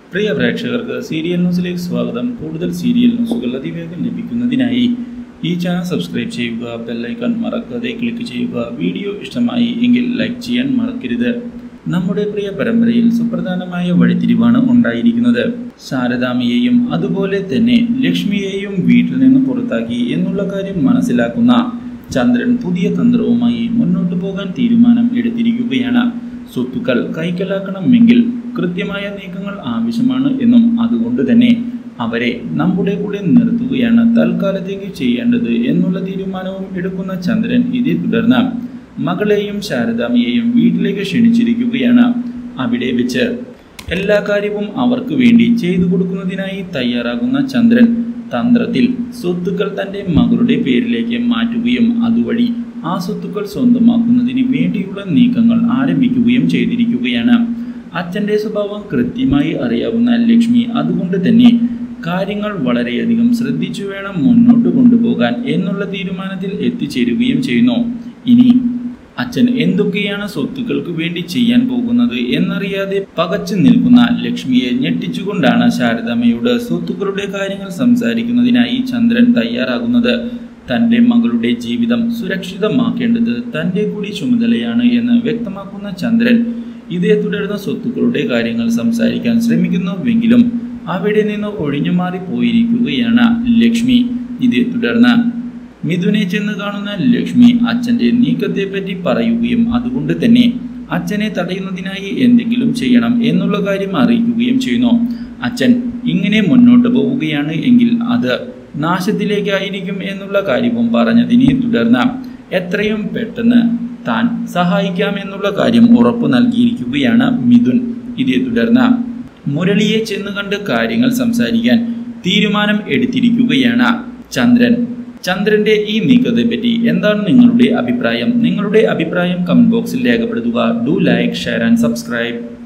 പ്രിയ പ്രേക്ഷകർക്ക് സീരിയൽ ന്യൂസിലേക്ക് സ്വാഗതം കൂടുതൽ സീരിയൽ ന്യൂസുകൾ അതിവേഗം ലഭിക്കുന്നതിനായി ഈ ചാനൽ സബ്സ്ക്രൈബ് ചെയ്യുക ബെല്ലൈക്കൺ മറക്കാതെ ക്ലിക്ക് ചെയ്യുക വീഡിയോ ഇഷ്ടമായി എങ്കിൽ ലൈക്ക് ചെയ്യാൻ മറക്കരുത് നമ്മുടെ പ്രിയ പരമ്പരയിൽ സുപ്രധാനമായ വഴിത്തിരിവാണ് ഉണ്ടായിരിക്കുന്നത് ശാരദാമിയെയും അതുപോലെ തന്നെ ലക്ഷ്മിയെയും വീട്ടിൽ നിന്ന് പുറത്താക്കി എന്നുള്ള കാര്യം മനസ്സിലാക്കുന്ന ചന്ദ്രൻ പുതിയ തന്ത്രവുമായി മുന്നോട്ടു പോകാൻ തീരുമാനം എടുത്തിരിക്കുകയാണ് സ്വത്തുക്കൾ കൈക്കലാക്കണമെങ്കിൽ കൃത്യമായ നീക്കങ്ങൾ ആവശ്യമാണ് എന്നും അതുകൊണ്ട് തന്നെ അവരെ നമ്മുടെ കൂടെ നിർത്തുകയാണ് തൽക്കാലത്തേക്ക് ചെയ്യേണ്ടത് എന്നുള്ള തീരുമാനവും എടുക്കുന്ന ചന്ദ്രൻ ഇതേ തുടർന്ന് മകളെയും ശാരദാമിയെയും വീട്ടിലേക്ക് ക്ഷണിച്ചിരിക്കുകയാണ് അവിടെ വെച്ച് എല്ലാ കാര്യവും അവർക്ക് വേണ്ടി ചെയ്തു കൊടുക്കുന്നതിനായി തയ്യാറാകുന്ന ചന്ദ്രൻ തന്ത്രത്തിൽ സ്വത്തുക്കൾ തൻ്റെ മകളുടെ പേരിലേക്ക് മാറ്റുകയും അതുവഴി ആ സ്വത്തുക്കൾ സ്വന്തമാക്കുന്നതിന് വേണ്ടിയുള്ള നീക്കങ്ങൾ ആരംഭിക്കുകയും ചെയ്തിരിക്കുകയാണ് അച്ഛൻ്റെ സ്വഭാവം കൃത്യമായി അറിയാവുന്ന ലക്ഷ്മി അതുകൊണ്ട് തന്നെ കാര്യങ്ങൾ വളരെയധികം ശ്രദ്ധിച്ചു വേണം മുന്നോട്ട് കൊണ്ടുപോകാൻ എന്നുള്ള തീരുമാനത്തിൽ എത്തിച്ചേരുകയും ചെയ്യുന്നു ഇനി അച്ഛൻ എന്തൊക്കെയാണ് സ്വത്തുക്കൾക്ക് വേണ്ടി ചെയ്യാൻ പോകുന്നത് എന്നറിയാതെ പകച്ചു നിൽക്കുന്ന ലക്ഷ്മിയെ ഞെട്ടിച്ചുകൊണ്ടാണ് ശാരദാമ്മയോട് സ്വത്തുക്കളുടെ കാര്യങ്ങൾ സംസാരിക്കുന്നതിനായി ചന്ദ്രൻ തയ്യാറാകുന്നത് തൻ്റെ മകളുടെ ജീവിതം സുരക്ഷിതമാക്കേണ്ടത് തൻ്റെ കൂടി ചുമതലയാണ് എന്ന് വ്യക്തമാക്കുന്ന ചന്ദ്രൻ ഇതേ തുടർന്ന് സ്വത്തുക്കളുടെ കാര്യങ്ങൾ സംസാരിക്കാൻ ശ്രമിക്കുന്നുവെങ്കിലും അവിടെ നിന്ന് ഒഴിഞ്ഞു മാറി പോയിരിക്കുകയാണ് ലക്ഷ്മി ഇതേ തുടർന്ന് മിഥുനെ ചെന്ന് കാണുന്ന ലക്ഷ്മി അച്ഛൻ്റെ നീക്കത്തെപ്പറ്റി പറയുകയും അതുകൊണ്ട് തന്നെ അച്ഛനെ തടയുന്നതിനായി എന്തെങ്കിലും ചെയ്യണം എന്നുള്ള കാര്യം അറിയിക്കുകയും ചെയ്യുന്നു അച്ഛൻ ഇങ്ങനെ മുന്നോട്ട് പോവുകയാണ് എങ്കിൽ അത് നാശത്തിലേക്കായിരിക്കും എന്നുള്ള കാര്യവും പറഞ്ഞതിനെ തുടർന്ന് എത്രയും പെട്ടെന്ന് താൻ സഹായിക്കാം എന്നുള്ള കാര്യം ഉറപ്പു നൽകിയിരിക്കുകയാണ് മിഥുൻ ഇതേ തുടർന്ന് മുരളിയെ ചെന്ന് കണ്ട് കാര്യങ്ങൾ സംസാരിക്കാൻ തീരുമാനം എടുത്തിരിക്കുകയാണ് ചന്ദ്രൻ ചന്ദ്രന്റെ ഈ നീക്കത്തെ പറ്റി എന്താണ് നിങ്ങളുടെ അഭിപ്രായം നിങ്ങളുടെ അഭിപ്രായം കമന്റ് ബോക്സിൽ രേഖപ്പെടുത്തുക do like share and subscribe